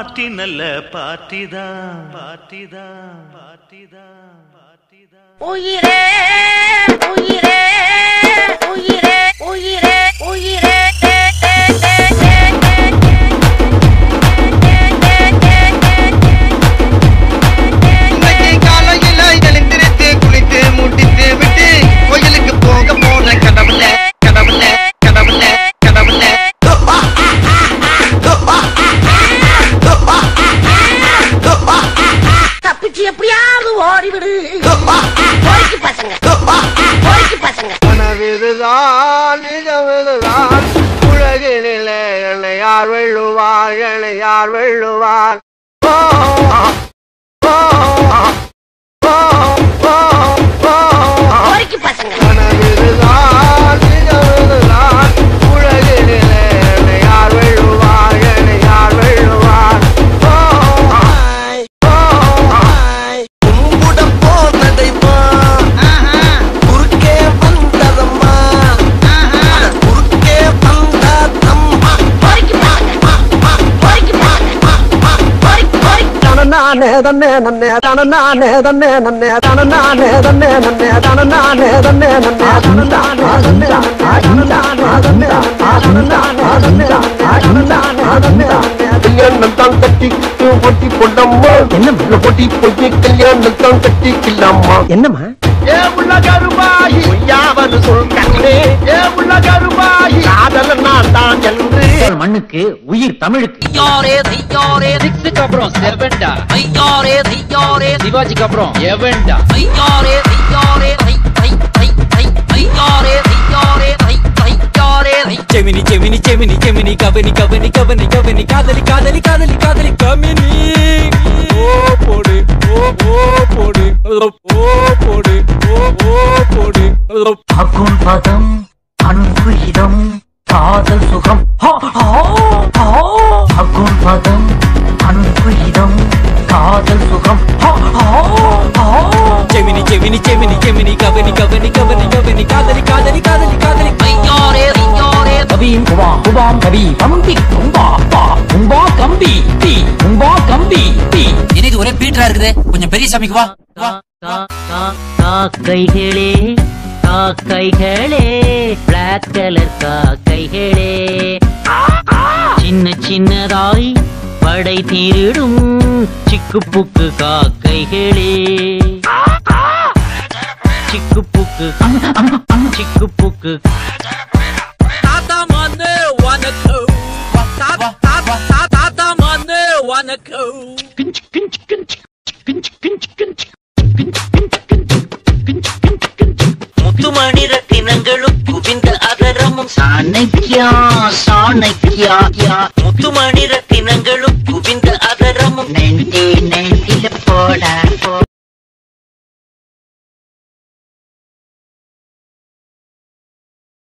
Party நல்ல party தான் party தான் பார்ட்டி தான் பார்ட்டி தான் உயிரே உயிரே உயிரே உயிரே உயிரே தே, தே, தே, தே, தே, தே, இன்னைக்கு காலையில எழுந்திருத்து குளித்து முட்டித்து விட்டு கோயிலுக்கு போக போன கடவுளே கடவுளே கடவுளே கடவுளே தப்பிச்சு எப்படியாவது ஓடிவிடு பொறுக்கி பசங்க பொறுக்கி பசங்க கனவிதுதான் நிஜமிதுதான் உலகினிலே என்னை யார் வெல்லுவார் என்னை யார் வெல்லுவார் ஓ, ஓ, ஓ, ஓ, ஓ. பொறுக்கி பசங்க கனவிதுதான் நிஜமிதுதான் உலகினிலே என்னை யார் வெல்லுவார் என்னை யார் வெல்லுவார் ஓ, ஓ, கும்பிட போனதைமா குறுக்கே வந்ததம்மா அட குறுக்கே வந்ததம்மா பொறுக்கி பசங்க பொறுக்கி பசங்க பொறுக்கி பொறுக்கி தனநானே தன்னே நன்னே தனநானே தன்னே நன்னே தனநானே தன்னே நன்னே தனநானே தன்னே நன்னே தனநானே தன்னே நன்னே தனநானே தன்னே நன்னே தனநானே தன்னே நன்னே தனநானே தன்னே நன்னே கல்யாணம் தான் கட்டிக்கிட்டு ஒட்டி போட்டம்மா என்ன பொட்டி பொய்ய கல்யாணம் தான் கட்டிக்கலாமா என்னம்மா ஏ உள்ள கருமாயி பொய்யாவது சொல் கண்ணே ஏ உள்ள கருமாயி காதல நான் தான் என்று மண்ணுக்கு உயிர் தமிழுக்கு ஐயாரே ஐயாரே சிக்ஸுக்கு அப்புறம் செவன்டா ஐயாரே ஐயாரே சிவாஜிக்கு அப்புறம் எவன்டா ஐயாரே ஐயாரே ஐ ஐ ஐ ஐ ஐயாரே ஐயாரே ஐ ஐயாரே ஐ செமினி செமினி செமினி செமினி கவனி கவனி கவனி கவனி காதலி காதலி காதலி காதலி கமினி ஓ போடு ஓ ஓ போடு ஓ போடு ஓ ஓ போடு அகுன் பதம் அன்பு இதம் காதல் சுகம் அகுன் பதம் அன்பு இதம் காதல் சுகம் செமினி செமினி செமினி செமினி கவனி கவனி கவனி கவனி காதலி காதலி காதலி காதலி ஐயாரே ஐயாரே கவியும் குவா குவாம் கவி கம்பி கும்பா பா கும்பா கம்பி டி கும்பா கம்பி டி என்ன இது ஒரே பீட்டரா இருக்குது கொஞ்சம் பெரிய சாமிக்கு வா வா காக்கைகளே காக்கைகளே பிளாக் கலர் காக்கைகளே சின்ன சின்னதாய் படை தீரிடும் சிக்கு புக்கு காக்கைகளே சிக்கு புக்கு சிக்கு புக்கு தாத்தா மண்ணு வனக்கு தாத்தா தாத்தா தாத்தா மண்ணு வனக்கு முத்துமணி ரத்தினங்களும் குவிந்த அதரமும் சாணக்கியா சாணக்கியா யா முத்துமணி ரத்தினங்களும் குவிந்த அதரமும் நெண்டே நெண்டில போடா போடா